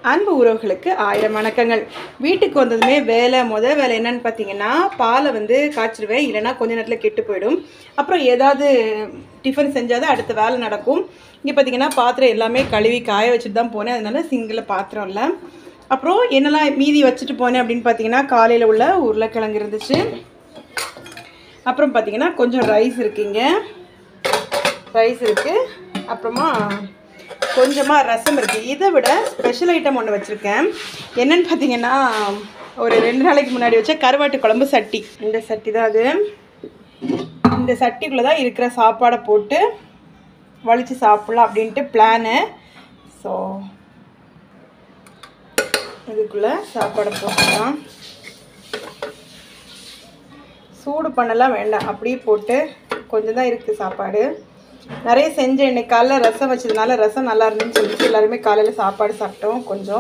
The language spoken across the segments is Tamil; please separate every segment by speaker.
Speaker 1: அன்பு உறவுகளுக்கு ஆயிரம் வணக்கங்கள் வீட்டுக்கு வந்ததுமே வேலை முத வேலை என்னன்னு பார்த்தீங்கன்னா பாலை வந்து காய்ச்சிடுவேன் இல்லைன்னா கொஞ்ச நேரத்தில் கெட்டு போயிடும் அப்புறம் ஏதாவது டிஃபன் செஞ்சால் தான் அடுத்த வேலை நடக்கும் இங்கே பார்த்தீங்கன்னா பாத்திரம் எல்லாமே கழுவி காய வச்சுட்டு தான் போனேன் அதனால சிங்கில் பாத்திரம் இல்லை அப்புறம் என்னெல்லாம் மீதி வச்சுட்டு போனேன் அப்படின்னு பார்த்தீங்கன்னா காலையில் உள்ள உருளைக்கிழங்கு இருந்துச்சு அப்புறம் பார்த்தீங்கன்னா கொஞ்சம் ரைஸ் இருக்குங்க ரைஸ் இருக்குது அப்புறமா கொஞ்சமாக ரசம் இருக்குது இதை விட ஸ்பெஷல் ஐட்டம் ஒன்று வச்சுருக்கேன் என்னன்னு பார்த்தீங்கன்னா ஒரு ரெண்டு நாளைக்கு முன்னாடி வச்ச கருவாட்டு குழம்பு சட்டி இந்த சட்டி தான் அது இந்த சட்டிக்குள்ளே தான் இருக்கிற சாப்பாடை போட்டு வலிச்சு சாப்பிட்லாம் அப்படின்ட்டு பிளானு ஸோ இதுக்குள்ளே சாப்பாடை போட்டுக்கலாம் சூடு பண்ணலாம் வேண்டாம் அப்படியே போட்டு கொஞ்சம் தான் இருக்குது சாப்பாடு நிறைய செஞ்சேன் இன்னைக்கு காலைல ரசம் வச்சதுனால ரசம் நல்லா இருந்துன்னு சொல்லிட்டு எல்லாருமே காலையில் சாப்பாடு சாப்பிட்டோம் கொஞ்சம்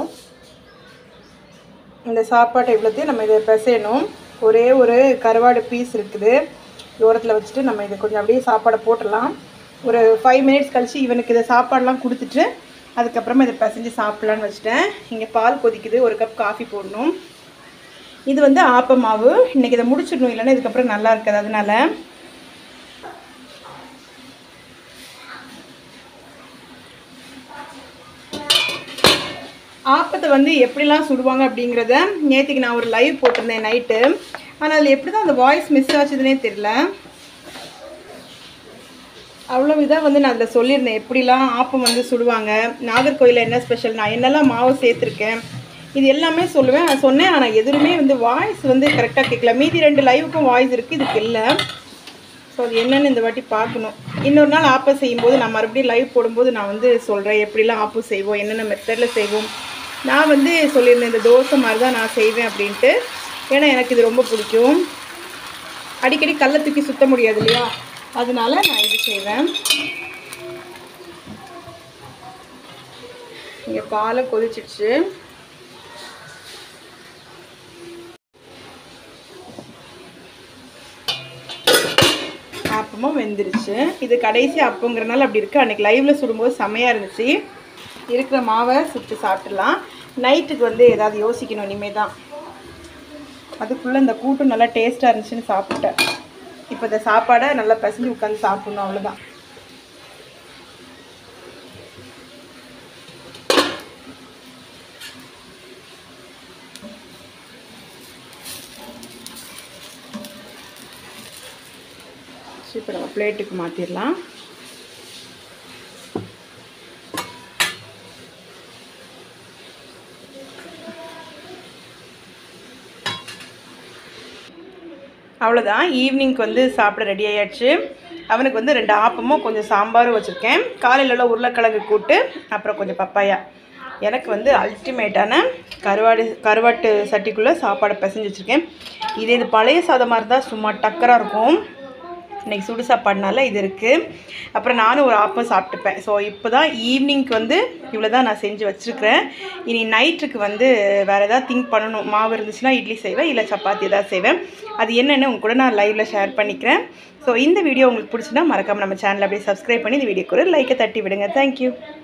Speaker 1: இந்த சாப்பாட்டை இவ்வளோத்தையும் நம்ம இதை பிசையணும் ஒரே ஒரு கருவாடு பீஸ் இருக்குது ஓரத்தில் வச்சுட்டு நம்ம இதை கொஞ்சம் அப்படியே சாப்பாடை போட்டுடலாம் ஒரு ஃபைவ் மினிட்ஸ் கழிச்சு இவனுக்கு இதை சாப்பாடெலாம் கொடுத்துட்டு அதுக்கப்புறமா இதை பிசைஞ்சு சாப்பிட்லான்னு வச்சுட்டேன் இங்கே பால் கொதிக்குது ஒரு கப் காஃபி போடணும் இது வந்து ஆப்ப மாவு இன்றைக்கி இதை முடிச்சிடணும் இல்லைன்னா இதுக்கப்புறம் நல்லா இருக்காது அதனால ஆப்பத்தை வந்து எப்படிலாம் சுடுவாங்க அப்படிங்கிறத நேற்றுக்கு நான் ஒரு லைவ் போட்டிருந்தேன் நைட்டு ஆனால் அதில் எப்படி தான் அந்த வாய்ஸ் மிஸ் ஆச்சுதுன்னே தெரியல அவ்வளோ இதாக வந்து நான் அதில் சொல்லியிருந்தேன் எப்படிலாம் ஆப்பம் வந்து சுடுவாங்க நாகர்கோயிலில் என்ன ஸ்பெஷல் நான் என்னெல்லாம் மாவு சேர்த்துருக்கேன் இது எல்லாமே சொல்லுவேன் நான் சொன்னேன் ஆனால் எதுவுமே வந்து வாய்ஸ் வந்து கரெக்டாக கேட்கல மீதி ரெண்டு லைவுக்கும் வாய்ஸ் இருக்குது இதுக்கு இல்லை ஸோ அது என்னென்னு இந்த வாட்டி பார்க்கணும் இன்னொரு நாள் ஆப்பம் செய்யும்போது நான் மறுபடியும் லைவ் போடும்போது நான் வந்து சொல்கிறேன் எப்படிலாம் ஆப்பம் செய்வோம் என்னென்ன மெத்தடில் செய்வோம் நான் வந்து சொல்லியிருந்தேன் இந்த தோசை மாதிரி தான் நான் செய்வேன் அப்படின்ட்டு ஏன்னா எனக்கு இது ரொம்ப பிடிக்கும் அடிக்கடி கல்லை தூக்கி சுத்த முடியாது இல்லையா அதனால நான் இது செய்வேன் இங்கே பாலை கொதிச்சிடுச்சு அப்பமும் வெந்துருச்சு இது கடைசி அப்பங்கிறனால அப்படி இருக்குது அன்றைக்கி லைவில் சுடும்போது செமையாக இருந்துச்சு இருக்கிற மாவை சுட்டு சாப்பிட்றலாம் நைட்டுக்கு வந்து ஏதாவது யோசிக்கணும் இனிமேல் தான் அதுக்குள்ளே இந்த கூட்டும் நல்லா டேஸ்ட்டாக இருந்துச்சுன்னு சாப்பிட்டேன் இப்போ இந்த சாப்பாடை நல்லா பசஞ்சு உட்காந்து சாப்பிட்ணும் அவ்வளோதான் இப்போ நம்ம பிளேட்டுக்கு மாற்றிடலாம் அவ்வளோதான் ஈவினிங்க்கு வந்து சாப்பிட ரெடி ஆயாச்சு அவனுக்கு வந்து ரெண்டு ஆப்பமும் கொஞ்சம் சாம்பாரும் வச்சுருக்கேன் காலையில் உள்ள உருளைக்கிழங்கு கூட்டு அப்புறம் கொஞ்சம் பப்பாயா எனக்கு வந்து அல்டிமேட்டான கருவாடு கருவாட்டு சட்டிக்குள்ளே சாப்பாடை பிசைஞ்சு வச்சுருக்கேன் இது இது பழைய சாதமாக இருந்தால் சும்மா டக்கராக இருக்கும் இன்றைக்கி சுடு சாப்பாடுனால இது இருக்குது அப்புறம் நானும் ஒரு ஆப்பம் சாப்பிட்டுப்பேன் ஸோ இப்போ தான் ஈவினிங்க்கு வந்து இவ்வளோ தான் நான் செஞ்சு வச்சுருக்கிறேன் இனி நைட்டுக்கு வந்து வேறு ஏதாவது திங்க் பண்ணணும் மாவு இருந்துச்சுன்னா இட்லி செய்வேன் இல்லை சப்பாத்தி ஏதாவது செய்வேன் அது என்னென்னு உங்க கூட நான் லைவில் ஷேர் பண்ணிக்கிறேன் ஸோ இந்த வீடியோ உங்களுக்கு பிடிச்சுன்னா மறக்காமல் நம்ம சேனலை அப்படியே சப்ஸ்கிரைப் பண்ணி இந்த வீடியோக்கு ஒரு லைக்கை தட்டி விடுங்க தேங்க்யூ